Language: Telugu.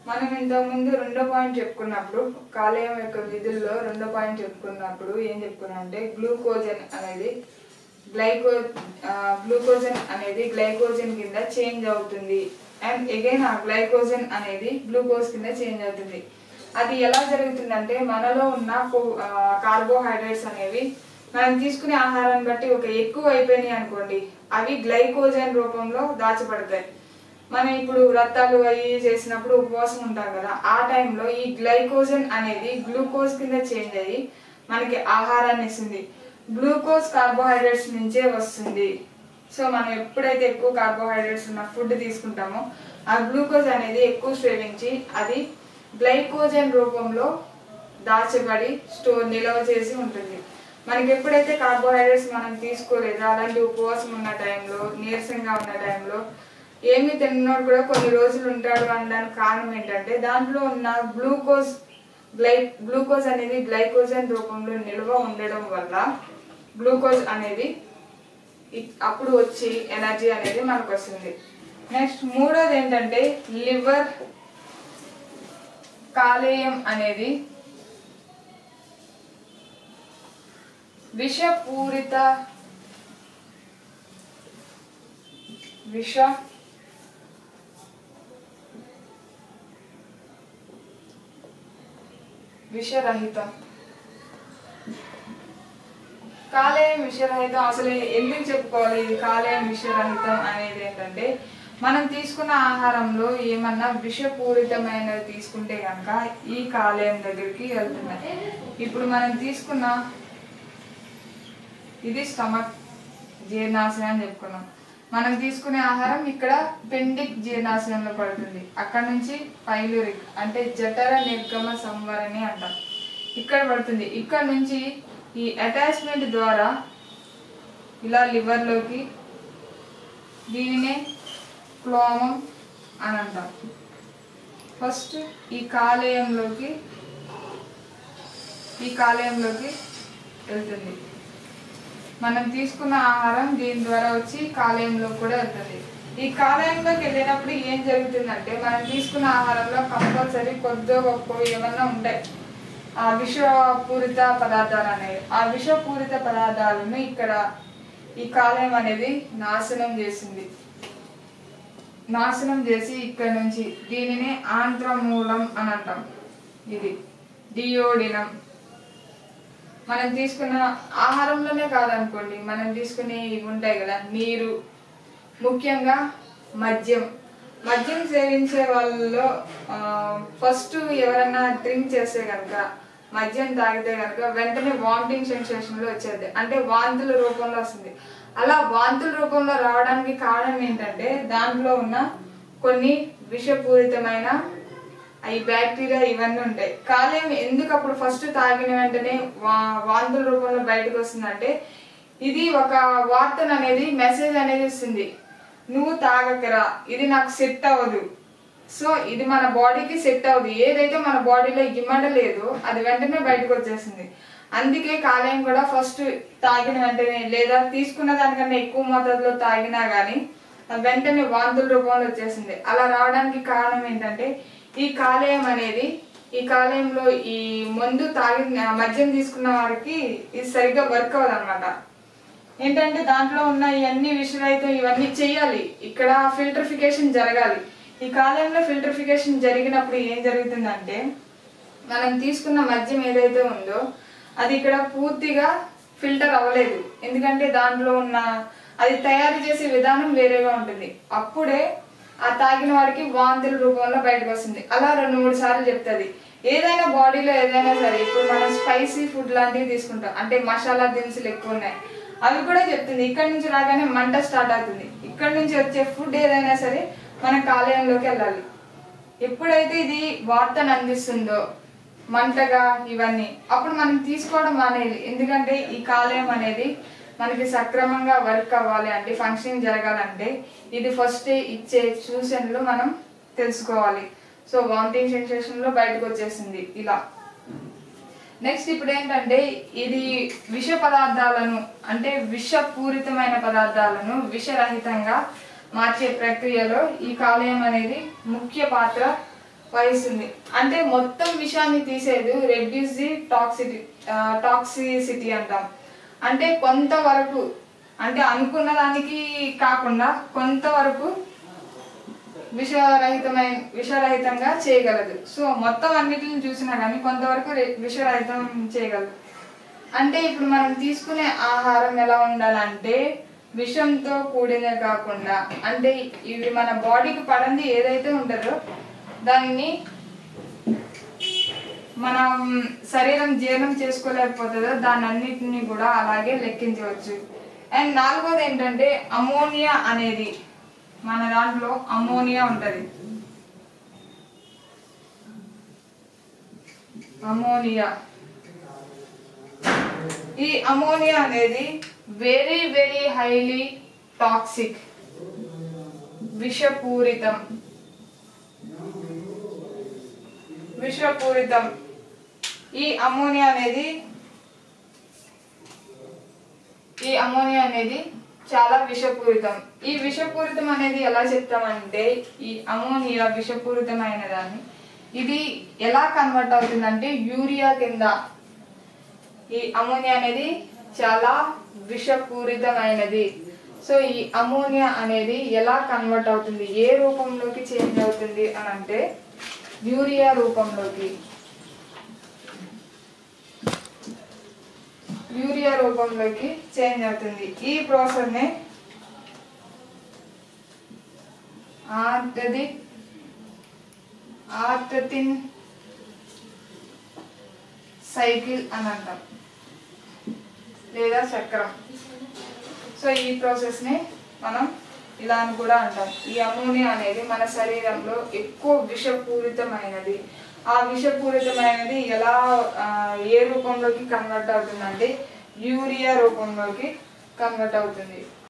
మనం ఇంతకుముందు రెండో పాయింట్ చెప్పుకున్నప్పుడు కాలేయం యొక్క విధుల్లో రెండో పాయింట్ చెప్పుకున్నప్పుడు ఏం చెప్పుకున్నాం అంటే గ్లూకోజన్ అనేది గ్లైకో గ్లూకోజన్ అనేది గ్లైకోజన్ కింద చేంజ్ అవుతుంది అండ్ అగైన్ ఆ గ్లైకోజన్ అనేది గ్లూకోజ్ కింద చేంజ్ అవుతుంది అది ఎలా జరుగుతుందంటే మనలో ఉన్న కార్బోహైడ్రేట్స్ అనేవి మనం తీసుకునే ఆహారాన్ని బట్టి ఒక ఎక్కువ అయిపోయినాయి అనుకోండి అవి గ్లైకోజన్ రూపంలో దాచబడతాయి మనం ఇప్పుడు వ్రతాలు అవి చేసినప్పుడు ఉపవాసం ఉంటాం కదా ఆ టైంలో ఈ గ్లైకోజన్ అనేది గ్లూకోజ్ కింద చేంజ్ అయ్యి మనకి ఆహారాన్ని ఇస్తుంది గ్లూకోజ్ కార్బోహైడ్రేట్స్ నుంచే వస్తుంది సో మనం ఎప్పుడైతే ఎక్కువ కార్బోహైడ్రేట్స్ ఉన్న ఫుడ్ తీసుకుంటామో ఆ గ్లూకోజ్ అనేది ఎక్కువ స్వేవించి అది గ్లైకోజన్ రూపంలో దాచబడి స్టోర్ నిల్వ చేసి ఉంటుంది మనకి ఎప్పుడైతే కార్బోహైడ్రేట్స్ మనం తీసుకోలేదో అలాంటి ఉపవాసం ఉన్న టైంలో నీరసంగా ఉన్న టైంలో ఏమి తిన్నోడు కూడా కొన్ని రోజులు ఉంటాడు అనడానికి కారణం ఏంటంటే దాంట్లో ఉన్న గ్లూకోజ్ గ్లై గ్లూకోజ్ అనేది గ్లైకోజన్ రూపంలో నిల్వ ఉండడం వల్ల గ్లూకోజ్ అనేది ఇ- అప్పుడు వచ్చి ఎనర్జీ అనేది మనకు వస్తుంది నెక్స్ట్ మూడోది ఏంటంటే లివర్ కాలేయం అనేది విషపూరిత విష విషరహితం కాలేయం విషరహితం అసలు ఎందుకు చెప్పుకోవాలి ఇది కాలేయం విషరహితం అనేది ఏంటంటే మనం తీసుకున్న ఆహారంలో ఏమన్నా విషపూరితమైనది తీసుకుంటే కనుక ఈ కాలేయం దగ్గరికి వెళ్తున్నాయి ఇప్పుడు మనం తీసుకున్న ఇది స్టమక్ జీర్ణాశయం అని చెప్పుకున్నాం మనం తీసుకునే ఆహారం ఇక్కడ పెండిక్ జీర్ణాశయంలో పడుతుంది అక్కడ నుంచి పైలూరిక్ అంటే జఠర నిర్గమ సంవరణి అంటాం ఇక్కడ పడుతుంది ఇక్కడ నుంచి ఈ అటాచ్మెంట్ ద్వారా ఇలా లివర్లోకి దీనినే క్లోమం అని అంటాం ఫస్ట్ ఈ కాలేయంలోకి ఈ కాలేయంలోకి వెళ్తుంది మనం తీసుకున్న ఆహారం దీని ద్వారా వచ్చి కాలేయంలో కూడా వెళ్తుంది ఈ కాలేయంలోకి వెళ్ళినప్పుడు ఏం జరుగుతుందంటే మనం తీసుకున్న ఆహారంలో కంపల్సరీ కొద్దో గొప్ప ఏమన్నా ఉంటాయి ఆ విషపూరిత పదార్థాలు అనేవి ఆ విషపూరిత పదార్థాలను ఇక్కడ ఈ కాలేయం అనేది నాశనం చేసింది నాశనం చేసి ఇక్కడ నుంచి దీనిని ఆంత్రమూలం అని అంటాం ఇది డియోడినం మనం తీసుకున్న ఆహారంలోనే కాదనుకోండి మనం తీసుకునే ఇవి ఉంటాయి కదా నీరు ముఖ్యంగా మద్యం మద్యం సేవించే వాళ్ళలో ఫస్ట్ ఎవరైనా డ్రింక్ చేస్తే కనుక మద్యం తాగితే కనుక వెంటనే వామిటింగ్ సెన్సేషన్లో వచ్చేది అంటే వాంతుల రూపంలో వస్తుంది అలా వాంతుల రూపంలో రావడానికి కారణం ఏంటంటే దాంట్లో ఉన్న కొన్ని విషపూరితమైన ఈ బ్యాక్టీరియా ఇవన్నీ ఉంటాయి కాలేయం ఎందుకు అప్పుడు ఫస్ట్ తాగిన వెంటనే వా- వాంతుల రూపంలో బయటకు వస్తుందంటే ఇది ఒక వార్తను అనేది మెసేజ్ అనేది ఇస్తుంది నువ్వు తాగకరా ఇది నాకు సెట్ అవ్వదు సో ఇది మన బాడీకి సెట్ అవ్వదు ఏదైతే మన బాడీలో ఇమ్మడలేదో అది వెంటనే బయటకు వచ్చేస్తుంది అందుకే కాలేయం కూడా ఫస్ట్ తాగిన వెంటనే లేదా తీసుకున్న దానికన్నా ఎక్కువ మోతాదులో తాగినా గానీ అది వెంటనే వాంతుల రూపంలో వచ్చేసింది అలా రావడానికి కారణం ఏంటంటే ఈ కాలేయం అనేది ఈ కాలేయంలో ఈ మందు తాగిన మద్యం తీసుకున్న వారికి ఇది సరిగ్గా వర్క్ అవ్వదు అనమాట ఏంటంటే దాంట్లో ఉన్న ఇవన్నీ విషయరహితం ఇవన్నీ చేయాలి ఇక్కడ ఫిల్టరిఫికేషన్ జరగాలి ఈ కాలంలో ఫిల్టరిఫికేషన్ జరిగినప్పుడు ఏం జరుగుతుందంటే మనం తీసుకున్న మద్యం ఏదైతే ఉందో అది ఇక్కడ పూర్తిగా ఫిల్టర్ అవ్వలేదు ఎందుకంటే దాంట్లో ఉన్న అది తయారు చేసే విధానం వేరేగా ఉంటుంది అప్పుడే ఆ తాగిన వాడికి వాంతుల రూపంలో బయటకు వస్తుంది అలా రెండు మూడు సార్లు చెప్తుంది ఏదైనా బాడీలో ఏదైనా సరే ఇప్పుడు మనం స్పైసీ ఫుడ్ లాంటివి తీసుకుంటాం అంటే మసాలా దినుసులు ఎక్కువ ఉన్నాయి అవి కూడా చెప్తుంది ఇక్కడ నుంచి రాగానే మంట స్టార్ట్ అవుతుంది ఇక్కడ నుంచి వచ్చే ఫుడ్ ఏదైనా సరే మన కాలేయంలోకి వెళ్ళాలి ఎప్పుడైతే ఇది వార్తను అందిస్తుందో మంటగా ఇవన్నీ అప్పుడు మనం తీసుకోవడం మానేయాలి ఎందుకంటే ఈ కాలేయం అనేది మనకి సక్రమంగా వర్క్ అవ్వాలి అంటే ఫంక్షనింగ్ జరగాలంటే ఇది ఫస్ట్ ఇచ్చే సూచనలు మనం తెలుసుకోవాలి సో వామిటింగ్ సెన్సేషన్ లో బయటకు వచ్చేసింది ఇలా నెక్స్ట్ ఇప్పుడు ఏంటంటే ఇది విష పదార్థాలను అంటే విషపూరితమైన పదార్థాలను విషరహితంగా మార్చే ప్రక్రియలో ఈ కాలేయం అనేది ముఖ్య పాత్ర వహిస్తుంది అంటే మొత్తం విషాన్ని తీసేది రెడ్యూస్ ది టాక్సిటీ టాక్సిసిటీ అంటాం అంటే కొంతవరకు అంటే అనుకున్న దానికి కాకుండా కొంతవరకు విషరహితమైన విషరహితంగా చేయగలదు సో మొత్తం అన్నిటిని చూసినా కానీ కొంతవరకు రే- విషరహితం చేయగలదు అంటే ఇప్పుడు మనం తీసుకునే ఆహారం ఎలా ఉండాలంటే విషంతో కూడిన కాకుండా అంటే ఇవి మన బాడీకి పడంది ఏదైతే ఉంటుందో దానిని మనం శరీరం జీర్ణం చేసుకోలేకపోతుందో దాని అన్నిటిని కూడా అలాగే లెక్కించవచ్చు అండ్ నాలుగోది ఏంటంటే అమోనియా అనేది మన దాంట్లో అమోనియా ఉంటది అమోనియా ఈ అమోనియా అనేది వెరీ వెరీ హైలీ టాక్సిక్ విషపూరితం విషపూరితం ఈ అమోనియా అనేది ఈ అమోనియా అనేది చాలా విషపూరితం ఈ విషపూరితం అనేది ఎలా చెప్తామంటే ఈ అమోనియా విషపూరితమైన దాన్ని ఇది ఎలా కన్వర్ట్ అవుతుందంటే యూరియా కింద ఈ అమోనియా అనేది చాలా విషపూరితమైనది సో ఈ అమోనియా అనేది ఎలా కన్వర్ట్ అవుతుంది ఏ రూపంలోకి చేంజ్ అవుతుంది అని అంటే యూరియా రూపంలోకి యూరియా రూపంలోకి చేంజ్ అవుతుంది ఈ ప్రాసెస్ ని ఆర్టది ఆర్టతిన్ సైకిల్ అని అంటాం లేదా చక్రం సో ఈ ప్రాసెస్ ని మనం ఇలా అని కూడా అంటాం ఈ అమోనియా అనేది మన శరీరంలో ఎక్కువ విషపూరితమైనది ఆ విషపూరితమైనది ఎలా ఆ, ఏ రూపంలోకి కన్వర్ట్ అవుతుందంటే యూరియా రూపంలోకి కన్వర్ట్ అవుతుంది